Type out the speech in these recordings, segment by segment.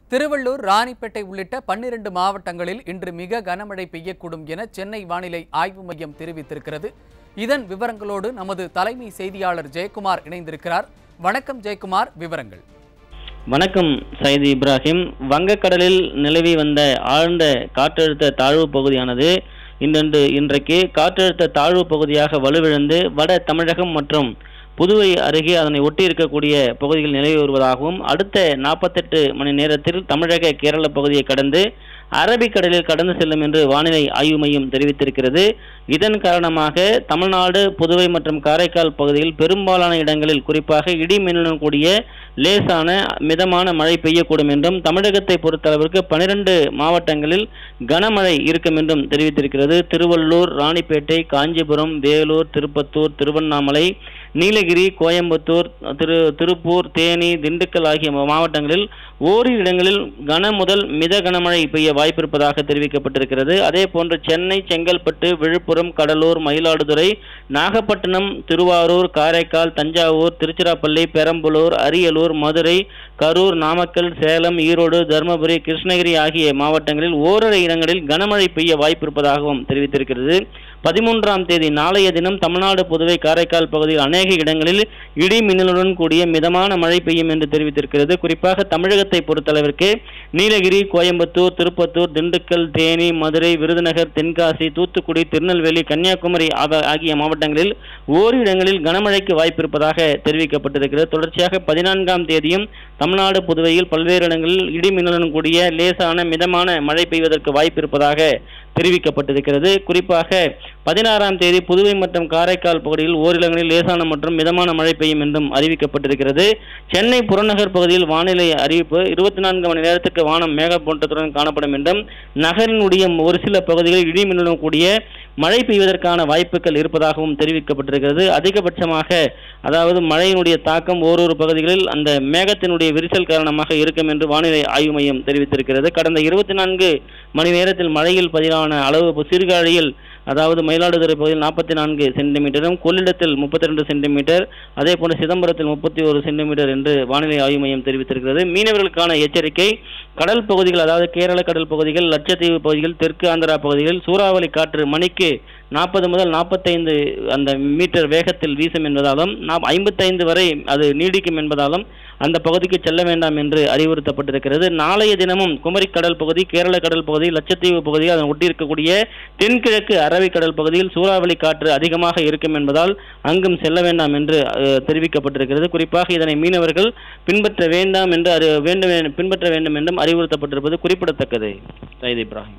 திருவள்ளூர் ராணிப்பேட்டை உள்ளிட்ட பன்னிரண்டு மாவட்டங்களில் இன்று மிக கனமழை பெய்யக்கூடும் என சென்னை வானிலை ஆய்வு மையம் தெரிவித்திருக்கிறது இதன் விவரங்களோடு நமது தலைமை செய்தியாளர் ஜெயக்குமார் இணைந்திருக்கிறார் வணக்கம் ஜெயக்குமார் விவரங்கள் வணக்கம் சைது இப்ராஹிம் வங்கக்கடலில் நிலவி வந்த ஆழ்ந்த காற்றழுத்த தாழ்வு பகுதியானது இன்று இன்றைக்கு காற்றழுத்த தாழ்வு பகுதியாக வலுவிழந்து வட தமிழகம் மற்றும் புதுவை அருகே அதனை ஒட்டி இருக்கக்கூடிய பகுதிகள் நிலவி வருவதாகவும் அடுத்த நாற்பத்தெட்டு மணி நேரத்தில் தமிழக கேரள பகுதியை கடந்து அரபிக்கடலில் கடந்து செல்லும் என்று வானிலை ஆய்வு மையம் தெரிவித்திருக்கிறது இதன் காரணமாக தமிழ்நாடு புதுவை மற்றும் காரைக்கால் பகுதியில் பெரும்பாலான இடங்களில் குறிப்பாக இடி மின்னலுடன் கூடிய லேசான மிதமான மழை பெய்யக்கூடும் என்றும் தமிழகத்தை பொறுத்தளவிற்கு பனிரெண்டு மாவட்டங்களில் கனமழை இருக்கும் என்றும் தெரிவித்திருக்கிறது திருவள்ளூர் ராணிப்பேட்டை காஞ்சிபுரம் வேலூர் திருப்பத்தூர் திருவண்ணாமலை நீலகிரி கோயம்புத்தூர் திரு திருப்பூர் தேனி திண்டுக்கல் ஆகிய மாவட்டங்களில் ஓரிரு இடங்களில் கன முதல் மித கனமழை பெய்ய வாய்ப்பிருப்பதாக தெரிவிக்கப்பட்டிருக்கிறது அதே போன்று சென்னை செங்கல்பட்டு விழுப்புரம் கடலூர் மயிலாடுதுறை நாகப்பட்டினம் திருவாரூர் காரைக்கால் தஞ்சாவூர் திருச்சிராப்பள்ளி பெரம்பலூர் அரியலூர் மதுரை கரூர் நாமக்கல் சேலம் ஈரோடு தருமபுரி கிருஷ்ணகிரி ஆகிய மாவட்டங்களில் ஓரிரு இடங்களில் கனமழை பெய்ய வாய்ப்பிருப்பதாகவும் தெரிவித்திருக்கிறது பதிமூன்றாம் தேதி நாளைய தினம் தமிழ்நாடு புதுவை காரைக்கால் பகுதியில் அநேக இடங்களில் இடி மின்னலுடன் கூடிய மிதமான மழை பெய்யும் என்று தெரிவித்திருக்கிறது குறிப்பாக தமிழகத்தை பொறுத்தளவிற்கு நீலகிரி கோயம்புத்தூர் திருப்பத்தூர் திண்டுக்கல் தேனி மதுரை விருதுநகர் தென்காசி தூத்துக்குடி திருநெல்வேலி கன்னியாகுமரி ஆக- ஆகிய மாவட்டங்களில் ஓரிரு இடங்களில் கனமழைக்கு வாய்ப்பிருப்பதாக தெரிவிக்கப்பட்டிருக்கிறது தொடர்ச்சியாக பதினான்காம் தேதியும் தமிழ்நாடு புதுவையில் பல்வேறு இடங்களில் இடி மின்னலுடன் கூடிய லேசான மிதமான மழை பெய்வதற்கு வாய்ப்பிருப்பதாக தெரிவிக்கப்பட்டிருக்கிறது குறிப்பாக பதினாறாம் தேதி புதுவை மற்றும் காரைக்கால் பகுதியில் ஓரிடங்களில் லேசான மற்றும் மிதமான மழை பெய்யும் என்றும் அறிவிக்கப்பட்டிருக்கிறது சென்னை புறநகர் பகுதியில் வானிலை அறிவிப்பு இருபத்தி நான்கு மணி நேரத்துக்கு வானம் மேகமூட்டத்துடன் காணப்படும் என்றும் நகரினுடைய ஒரு சில பகுதிகளில் இடி மின்னலுடன் கூடிய மழை பெய்வதற்கான வாய்ப்புகள் இருப்பதாகவும் தெரிவிக்கப்பட்டிருக்கிறது அதிகபட்சமாக அதாவது மழையினுடைய தாக்கம் ஓரிரு பகுதிகளில் அந்த மேகத்தினுடைய விரிசல் காரணமாக இருக்கும் என்று வானிலை ஆய்வு மையம் தெரிவித்திருக்கிறது கடந்த இருபத்தி நான்கு மணி நேரத்தில் மழையில் பதிவான அளவு சீர்காழியில் அதாவது மயிலாடுதுறை பகுதியில் நாற்பத்தி நான்கு சென்டிமீட்டரும் கொள்ளிடத்தில் முப்பத்தி ரெண்டு சென்டிமீட்டர் அதே போன்று சிதம்பரத்தில் முப்பத்தி ஒரு சென்டிமீட்டர் என்று வானிலை ஆய்வு மையம் தெரிவித்திருக்கிறது மீனவர்களுக்கான எச்சரிக்கை கடல் பகுதிகள் அதாவது கேரள கடல் பகுதிகள் லட்சத்தீவு பகுதிகள் தெற்கு ஆந்திரா பகுதிகளில் சூறாவளி காற்று மணிக்கு நாற்பது முதல் நாற்பத்தைந்து அந்த மீட்டர் வேகத்தில் வீசும் என்பதாலும் நாம் ஐம்பத்தைந்து வரை அது நீடிக்கும் என்பதாலும் அந்த பகுதிக்கு செல்ல வேண்டாம் என்று அறிவுறுத்தப்பட்டிருக்கிறது நாளைய தினமும் குமரி கடல் பகுதி கேரள கடல் பகுதி லட்சத்தீவு பகுதி அதன் ஒட்டியிருக்கக்கூடிய தென்கிழக்கு அரபிக்கடல் பகுதியில் சூறாவளி காற்று அதிகமாக இருக்கும் என்பதால் அங்கும் செல்ல வேண்டாம் என்று அஹ், தெரிவிக்கப்பட்டிருக்கிறது குறிப்பாக இதனை மீனவர்கள் பின்பற்ற வேண்டாம் என்று அறி வேண்டும் பின்பற்ற வேண்டும் என்றும் அறிவுறுத்தப்பட்டிருப்பது குறிப்பிடத்தக்கது சையத் இப்ராஹிம்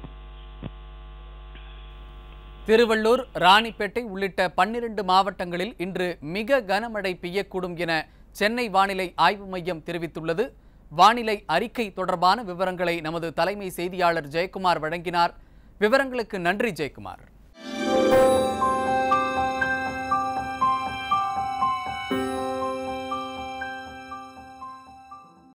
திருவள்ளூர் ராணிப்பேட்டை உள்ளிட்ட பன்னிரண்டு மாவட்டங்களில் இன்று மிக கனமழை பெய்யக்கூடும் என சென்னை வானிலை ஆய்வு மையம் தெரிவித்துள்ளது வானிலை அறிக்கை தொடர்பான விவரங்களை நமது தலைமை செய்தியாளர் ஜெயக்குமார் வழங்கினார் விவரங்களுக்கு நன்றி ஜெயக்குமார்